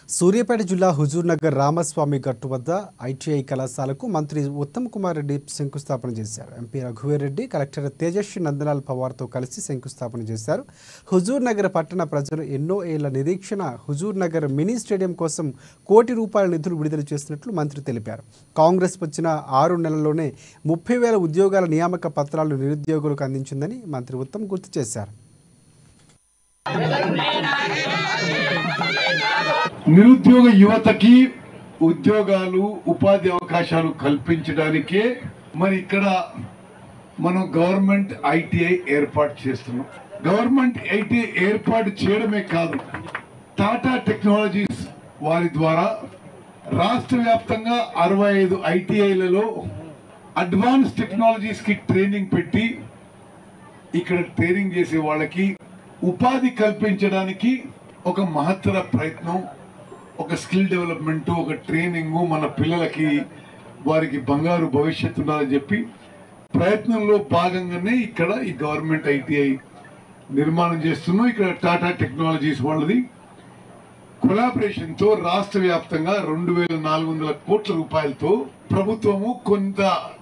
సూర్యాపేట జిల్లా హుజూర్ నగర్ రామస్వామి గట్టు వద్ద ఐటీఐ కళాశాలకు మంత్రి ఉత్తమ్ కుమార్ రెడ్డి శంకుస్థాపన చేశారు ఎంపీ రఘువీర్ రెడ్డి కలెక్టర్ తేజస్వి నందలాల్ పవార్తో కలిసి శంకుస్థాపన చేశారు హుజూర్ నగర్ పట్టణ ప్రజలు ఎన్నో ఏళ్ల నిరీక్షణ హుజూర్ నగర్ మినీ స్టేడియం కోసం కోటి రూపాయల నిధులు విడుదల చేసినట్లు మంత్రి తెలిపారు కాంగ్రెస్ వచ్చిన ఆరు నెలల్లోనే ముప్పై వేల ఉద్యోగాల నియామక పత్రాలు నిరుద్యోగులకు అందించిందని మంత్రి ఉత్తమ్ గుర్తు చేశారు నిరుద్యోగ యువతకి ఉద్యోగాలు ఉపాధి అవకాశాలు కల్పించడానికే మరి ఇక్కడ మనం గవర్నమెంట్ ఐటీఐ ఏర్పాటు చేస్తున్నాం గవర్నమెంట్ ఐటీఐ ఏర్పాటు చేయడమే కాదు టాటా టెక్నాలజీస్ వారి ద్వారా రాష్ట్ర వ్యాప్తంగా అరవై ఐదు ఐటీఐలలో అడ్వాన్స్ టెక్నాలజీస్ కి ట్రైనింగ్ పెట్టి ఇక్కడ ట్రైనింగ్ చేసే వాళ్ళకి ఉపాధి కల్పించడానికి ఒక మహత్తర ప్రయత్నం ఒక స్కిల్ డెవలప్మెంట్ ఒక ట్రైనింగ్ మన పిల్లలకి వారికి బంగారు భవిష్యత్తు ఉండాలని చెప్పి ప్రయత్నంలో భాగంగానే ఇక్కడ ఈ గవర్నమెంట్ ఐటీఐ నిర్మాణం చేస్తున్నాం ఇక్కడ టాటా టెక్నాలజీస్ వాళ్ళది కొలాబరేషన్ తో రాష్ట్ర వ్యాప్తంగా రెండు వేల నాలుగు వందల కోట్ల రూపాయలతో ప్రభుత్వము కొంత